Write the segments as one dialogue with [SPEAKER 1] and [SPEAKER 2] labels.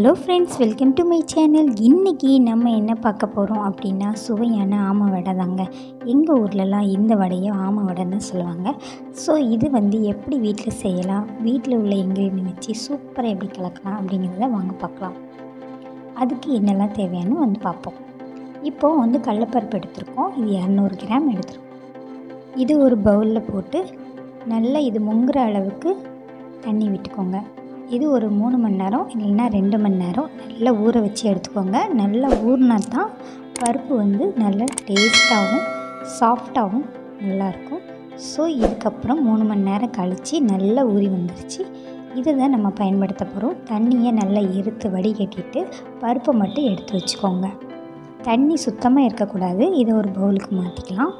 [SPEAKER 1] hello friends welcome to my channel இன்றைக்கி நம்ம என்ன பார்க்க போகிறோம் அப்படின்னா சுவையான ஆமை வடை தாங்க எங்கள் ஊர்லலாம் இந்த வடையை ஆமை வடைன்னு சொல்லுவாங்க ஸோ இது வந்து எப்படி வீட்டில் செய்யலாம் வீட்டில் உள்ள இன்க்ரீடியன் வச்சு சூப்பராக எப்படி கலக்கலாம் அப்படிங்கிறத வாங்க பார்க்கலாம் அதுக்கு என்னெல்லாம் தேவையானு வந்து பார்ப்போம் இப்போது வந்து கடலப்பருப்பு எடுத்திருக்கோம் இது இரநூறு கிராம் எடுத்திருக்கோம் இது ஒரு பவுலில் போட்டு நல்லா இது முங்குற அளவுக்கு தண்ணி விட்டுக்கோங்க இது ஒரு மூணு மணி நேரம் இல்லைன்னா ரெண்டு மணி நேரம் நல்லா ஊற வச்சு எடுத்துக்கோங்க நல்லா ஊறினா தான் பருப்பு வந்து நல்லா டேஸ்ட்டாகவும் சாஃப்டாகவும் நல்லாயிருக்கும் ஸோ இதுக்கப்புறம் மூணு மணி நேரம் கழித்து நல்லா ஊறி வந்துருச்சு இதை தான் நம்ம பயன்படுத்த போகிறோம் தண்ணியை நல்லா இருத்து வடிகட்டிட்டு பருப்பை மட்டும் எடுத்து வச்சுக்கோங்க தண்ணி சுத்தமாக இருக்கக்கூடாது இதை ஒரு பவுலுக்கு மாற்றிக்கலாம்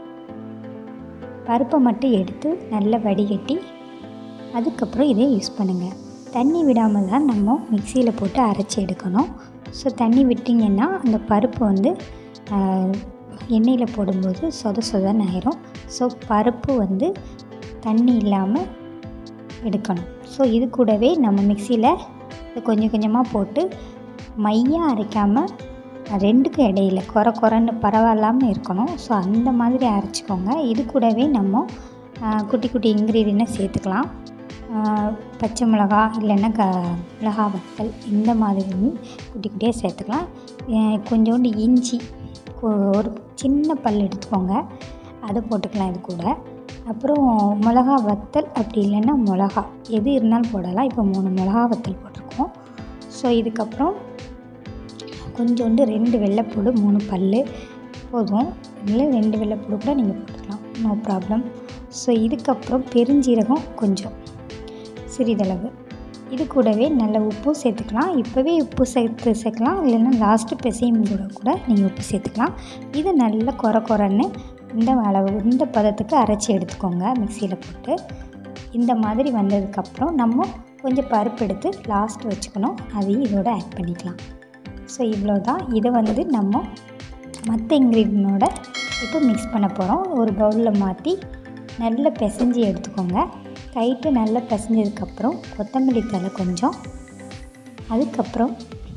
[SPEAKER 1] பருப்பை மட்டும் எடுத்து நல்லா வடிகட்டி அதுக்கப்புறம் இதை யூஸ் பண்ணுங்கள் தண்ணி விடாமல் தான் நம்ம மிக்சியில் போட்டு அரைச்சி எடுக்கணும் ஸோ தண்ணி விட்டிங்கன்னா அந்த பருப்பு வந்து எண்ணெயில் போடும்போது சொத சொதன்னு ஆயிரும் ஸோ பருப்பு வந்து தண்ணி இல்லாமல் எடுக்கணும் ஸோ இது கூடவே நம்ம மிக்சியில் இது கொஞ்சம் கொஞ்சமாக போட்டு மையாக அரைக்காமல் ரெண்டுக்கும் இடையில குறை குறைன்னு பரவாயில்லாமல் இருக்கணும் ஸோ அந்த மாதிரி அரைச்சிக்கோங்க இது கூடவே நம்ம குட்டி குட்டி இன்க்ரீடியனை சேர்த்துக்கலாம் பச்சை மிளகா இல்லைன்னா க மிளகா வத்தல் இந்த மாதிரி குட்டி குட்டியாக சேர்த்துக்கலாம் கொஞ்சோண்டு இஞ்சி ஒரு சின்ன பல் எடுத்துக்கோங்க அதை போட்டுக்கலாம் இது கூட அப்புறம் மிளகா வத்தல் அப்படி இல்லைன்னா மிளகா எது இருந்தாலும் போடலாம் இப்போ மூணு மிளகா வத்தல் போட்டிருக்கோம் ஸோ இதுக்கப்புறம் கொஞ்சோண்டு ரெண்டு வெள்ளைப்பூடு மூணு பல் போதும் இல்லை ரெண்டு வெள்ளைப்பூடு கூட நீங்கள் போட்டுக்கலாம் நோ ப்ராப்ளம் ஸோ இதுக்கப்புறம் பெருஞ்சீரகம் கொஞ்சம் சிறிதளவு இது கூடவே நல்ல உப்பும் சேர்த்துக்கலாம் இப்போவே உப்பு சேர்த்து சேர்க்கலாம் இல்லைன்னா லாஸ்ட்டு பிசையும் கூட கூட நீங்கள் உப்பு சேர்த்துக்கலாம் இது நல்லா குறை குறைன்னு இந்த அளவு இந்த பதத்துக்கு அரைச்சி எடுத்துக்கோங்க மிக்சியில் போட்டு இந்த மாதிரி வந்ததுக்கப்புறம் நம்ம கொஞ்சம் பருப்பு எடுத்து லாஸ்ட் வச்சுக்கணும் அதையும் இதோட ஆட் பண்ணிக்கலாம் ஸோ இவ்வளோ தான் இதை வந்து நம்ம மற்ற இன்க்ரீடியனோட இப்போ மிக்ஸ் பண்ண போகிறோம் ஒரு பவுலில் மாற்றி நல்லா பிசைஞ்சு எடுத்துக்கோங்க கைட்டு நல்லா பிசைஞ்சதுக்கப்புறம் கொத்தமல்லி தலை கொஞ்சம் அதுக்கப்புறம்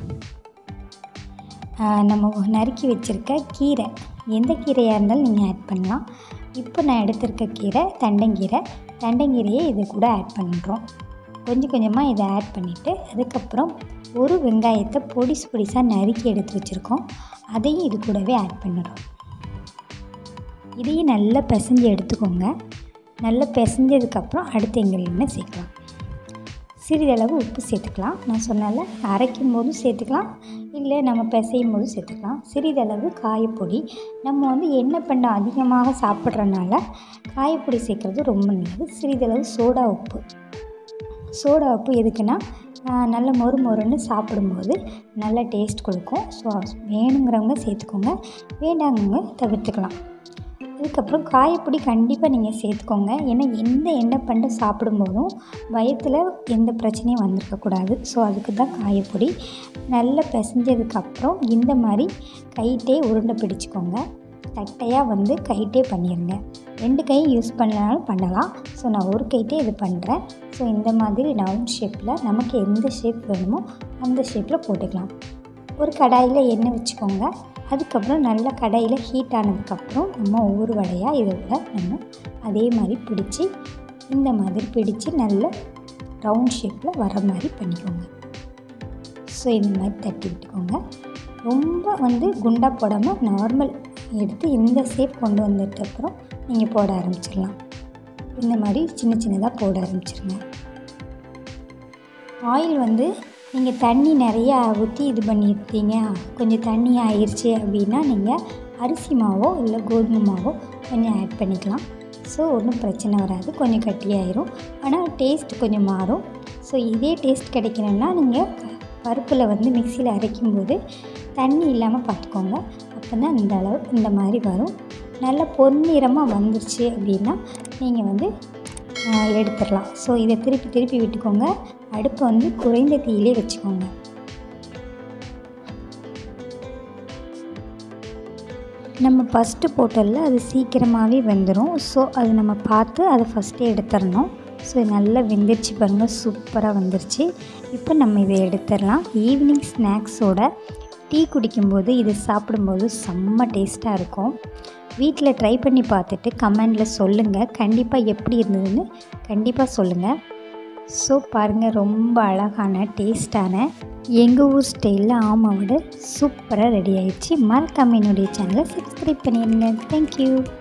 [SPEAKER 1] நம்ம நறுக்கி வச்சுருக்க கீரை எந்த கீரையாக இருந்தாலும் நீங்கள் ஆட் பண்ணலாம் இப்போ நான் எடுத்திருக்க கீரை தண்டங்கீரை தண்டங்கீரையை இது கூட ஆட் பண்ணுறோம் கொஞ்சம் கொஞ்சமாக இதை ஆட் பண்ணிவிட்டு அதுக்கப்புறம் ஒரு வெங்காயத்தை பொடிசு பொடிசாக நறுக்கி எடுத்து வச்சுருக்கோம் அதையும் இது கூடவே ஆட் பண்ணிடுறோம் இதையும் நல்லா பிசைஞ்சு எடுத்துக்கோங்க நல்லா பிசைஞ்சதுக்கப்புறம் அடுத்த இன்க்ரீடியனை சேர்க்கலாம் சிறிதளவு உப்பு சேர்த்துக்கலாம் நான் சொன்னால அரைக்கும் போதும் சேர்த்துக்கலாம் இல்லை நம்ம பிசையும் போதும் சேர்த்துக்கலாம் சிறிதளவு காயப்பொடி நம்ம வந்து எண்ணெய் பண்டம் அதிகமாக சாப்பிட்றனால காயப்பொடி சேர்க்குறது ரொம்ப நல்லது சிறிதளவு சோடா உப்பு சோடா உப்பு எதுக்குன்னா நல்ல மொறு மொறுன்னு சாப்பிடும்போது நல்ல டேஸ்ட் கொடுக்கும் ஸோ வேணுங்கிறவங்க சேர்த்துக்கோங்க வேண்டாங்கவங்க தவிர்த்துக்கலாம் அதுக்கப்புறம் காயப்பொடி கண்டிப்பாக நீங்கள் சேர்த்துக்கோங்க ஏன்னா எந்த எண்ணெய் பண்டு சாப்பிடும்போதும் வயத்தில் எந்த பிரச்சனையும் வந்திருக்கக்கூடாது ஸோ அதுக்கு தான் காயப்பொடி நல்லா பிசைஞ்சதுக்கப்புறம் இந்த மாதிரி கைட்டே உருண்டை பிடிச்சிக்கோங்க தட்டையாக வந்து கைட்டே பண்ணிடுங்க ரெண்டு கையும் யூஸ் பண்ணனாலும் பண்ணலாம் ஸோ நான் ஒரு கைட்டே இது பண்ணுறேன் ஸோ இந்த மாதிரி ரவுண்ட் ஷேப்பில் நமக்கு எந்த ஷேப் வேணுமோ அந்த ஷேப்பில் போட்டுக்கலாம் ஒரு கடாயில் எண்ணெய் வச்சுக்கோங்க அதுக்கப்புறம் நல்ல கடாயில் ஹீட் ஆனதுக்கப்புறம் நம்ம ஒவ்வொரு வடையாக இதோட நம்ம அதே மாதிரி பிடிச்சி இந்த மாதிரி பிடிச்சி நல்ல ரவுண்ட் ஷேப்பில் வர மாதிரி பண்ணிக்கோங்க ஸோ இந்த மாதிரி தட்டி விட்டுக்கோங்க ரொம்ப வந்து குண்டாக போடாமல் நார்மல் எடுத்து இந்த ஷேப் கொண்டு வந்துட்டப்புறம் நீங்கள் போட ஆரம்பிச்சிடலாம் இந்த மாதிரி சின்ன சின்னதாக போட ஆரம்பிச்சிருங்க ஆயில் வந்து நீங்கள் தண்ணி நிறையா ஊற்றி இது பண்ணியிருக்கீங்க கொஞ்சம் தண்ணி ஆயிடுச்சு அப்படின்னா நீங்கள் அரிசி மாவோ இல்லை கோதுமை மாவோ கொஞ்சம் ஆட் பண்ணிக்கலாம் ஸோ ஒன்றும் பிரச்சனை வராது கொஞ்சம் கட்டியாயிரும் ஆனால் டேஸ்ட் கொஞ்சம் மாறும் ஸோ இதே டேஸ்ட் கிடைக்கணும்னா நீங்கள் பருப்பில் வந்து மிக்சியில் அரைக்கும்போது தண்ணி இல்லாமல் பார்த்துக்கோங்க அப்போ தான் இந்த அளவு இந்த மாதிரி வரும் நல்ல பொன்னிறமாக வந்துருச்சு அப்படின்னா நீங்கள் வந்து எடுத்துடலாம் ஸோ இதை திருப்பி திருப்பி விட்டுக்கோங்க அடுப்பை வந்து குறைந்த தீயிலே வச்சுக்கோங்க நம்ம ஃபஸ்ட்டு போட்டலில் அது சீக்கிரமாகவே வெந்துடும் ஸோ அது நம்ம பார்த்து அதை ஃபஸ்ட்டே எடுத்துடணும் ஸோ நல்லா வெந்துருச்சு பாருங்கள் சூப்பராக வந்துருச்சு இப்போ நம்ம இதை எடுத்துடலாம் ஈவினிங் ஸ்நாக்ஸோட டீ குடிக்கும்போது இது சாப்பிடும்போது செம்ம டேஸ்ட்டாக இருக்கும் வீட்டில் ட்ரை பண்ணி பார்த்துட்டு கமெண்டில் சொல்லுங்கள் கண்டிப்பாக எப்படி இருந்ததுன்னு கண்டிப்பாக சொல்லுங்கள் ஸோ பாருங்கள் ரொம்ப அழகான டேஸ்டான எங்கள் ஊர் ஸ்டைலில் ஆமாவோட சூப்பராக ரெடி ஆயிடுச்சு மறக்காம என்னுடைய சேனலை சப்ஸ்கிரைப் பண்ணிடுங்க தேங்க்யூ